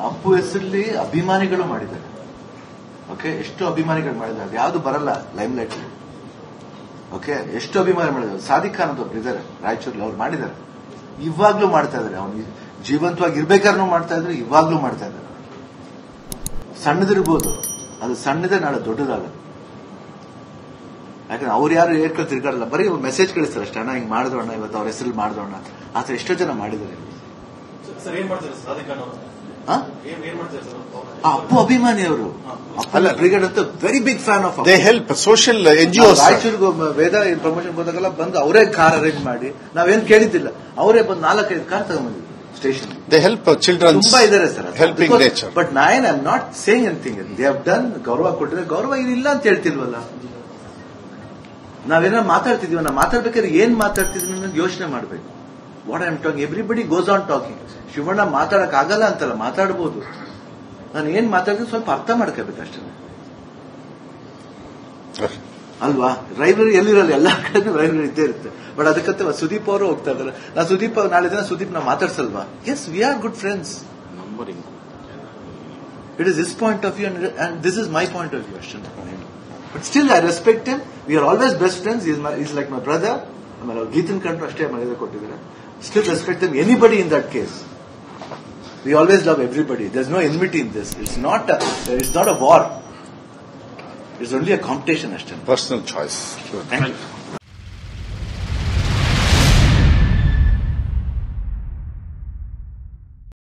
ಅಪ್ಪು ಹೆಸರಲ್ಲಿ ಅಭಿಮಾನಿಗಳು ಮಾಡಿದ್ದಾರೆ ಓಕೆ ಎಷ್ಟು ಅಭಿಮಾನಿಗಳು ಮಾಡಿದ್ದಾರೆ ಯಾವುದು ಬರಲ್ಲ ಲೈಮ್ ಲೈಟ್ ಓಕೆ ಎಷ್ಟು ಅಭಿಮಾನಿ ಮಾಡಿದ್ದಾರೆ ಸಾದಿಕ್ ಖಾನ್ ಅಂತ ಒಬ್ರು ಇದ್ದಾರೆ ರಾಯಚೂರಲ್ಲಿ ಅವ್ರು ಮಾಡಿದ್ದಾರೆ ಇವಾಗ್ಲೂ ಮಾಡ್ತಾ ಇದ್ದಾರೆ ಅವನು ಜೀವಂತವಾಗಿ ಇರ್ಬೇಕಾದ್ರೂ ಮಾಡ್ತಾ ಇದ್ರೆ ಇವಾಗ್ಲೂ ಮಾಡ್ತಾ ಇದ್ದಾರೆ ಸಣ್ಣದಿರ್ಬೋದು ಅದು ಸಣ್ಣದೇ ನಾಳೆ ದೊಡ್ಡದಾಗದು ಯಾಕಂದ್ರೆ ಅವ್ರು ಯಾರು ಏರ್ಕೊಂಡು ತಿರ್ಗಾಡಲ್ಲ ಬರೀ ಮೆಸೇಜ್ ಕಳಿಸ್ತಾರೆ ಅಷ್ಟೇ ಅಣ್ಣ ಹಿಂಗ್ ಮಾಡಿದ್ರೋಣ ಇವತ್ತು ಅವ್ರ ಹೆಸರಲ್ಲಿ ಮಾಡಿದ್ರೋಣ ಆ ಥರ ಎಷ್ಟೋ ಜನ ಮಾಡಿದ್ದಾರೆ ಸರ್ ಏನ್ ಮಾಡ್ತಾರೆ ಸರ್ ಸಾದಿಕ್ ಖಾನ್ ಅವರು ಆ? ಏನ್ ಏನ್ ಮಾಡ್ತಾರೆ ಸರ್ ಅವ್ರು? ಆ ಅಪ್ಪು ಅಭಿಮಾನಿ ಅವರು ಅಲ್ಲ ಬ್ರಿಗೇಡ್ ಅಂತ very big fan of they help social NGOs ರಾಯಚೂರಿಗೆ ವೇದ ಪ್ರಮೋಷನ್ ಹೋದಾಗೆಲ್ಲ ಬಂದು ಅವರೇ ಕಾರ್ ಅರೇಂಜ್ ಮಾಡಿ ನಾವೇನ್ ಕೇಳಿದ್ದಿಲ್ಲ ಅವರೇ ಬಂದು ನಾಲ್ಕೈದು ಕಾರ್ ತಗೊಂಡ್ಬಂದಿದ್ರು ಸ್ಟೇಷನ್ ದೇ ಹೆಲ್ಪ್ ಚಿಲ್ಡ್ರನ್ಸ್ ತುಂಬಾ ಇದಾರೆ ಸರ್ ಹೆಲ್ಪಿಂಗ್ ನೇಚರ್ ಬಟ್ ನಾಯನ್ I am not saying anything they have done ಗೌರವ ಕೊಟ್ಟಿದ್ರೆ ಗೌರವ ಇಲ್ಲ ಅಂತ ಹೇಳ್ತಿಲ್ವಲ್ಲ ನಾವೇನಾರ ಮಾತಾಡ್ತಿದೀವ ನಾ ಮಾತಾಡ್ಬೇಕಾದ್ರೆ ಏನ್ ಮಾತಾಡ್ತಿದ್ವಿ ಅನ್ನೋದು ಯೋಚನೆ ಮಾಡ್ಬೇಕು what I am talking everybody goes on talking Shivanna ಮಾತಾಡಕ್ ಆಗಲ್ಲ ಅಂತಲ್ಲ ಮಾತಾಡ್ಬೋದು ನಾನು ಏನ್ ಮಾತಾಡ್ತೀನಿ ಸ್ವಲ್ಪ ಅರ್ಥ ಮಾಡ್ಕೋಬೇಕು ಅಷ್ಟೇ ಅಲ್ವಾ ರೈವರಿ ಎಲ್ಲಿರಲ್ಲ ಎಲ್ಲಾ ಕಡೆ ರೈವರಿ ಇದ್ದೇ ಇರುತ್ತೆ ಬಟ್ ಅದಕ್ಕಂತ ಸುದೀಪ್ ಅವರು ಹೋಗ್ತಾ ಇದಾರೆ ನಾ ಸುದೀಪ್ ನಾಳೆ ದಿನ ಸುದೀಪ್ ನಾ ಮಾತಾಡ್ಸಲ್ವಾ yes we are good friends it is this point of view and this is my point of view ಅಷ್ಟೇ but still I respect him we are always best friends is like my brother ಆಮೇಲೆ ಅವ್ರು ಗೀತನ್ ಕಂಡ್ರು ಅಷ್ಟೇ ಮರ್ಯಾದೆ ಕೊಟ್ಟಿದ್ದಾರೆ still respect them anybody in that case we always love everybody there is no enmity in this it's not it's not a war it's only a competition ಅಷ್ಟೇ personal choice thank you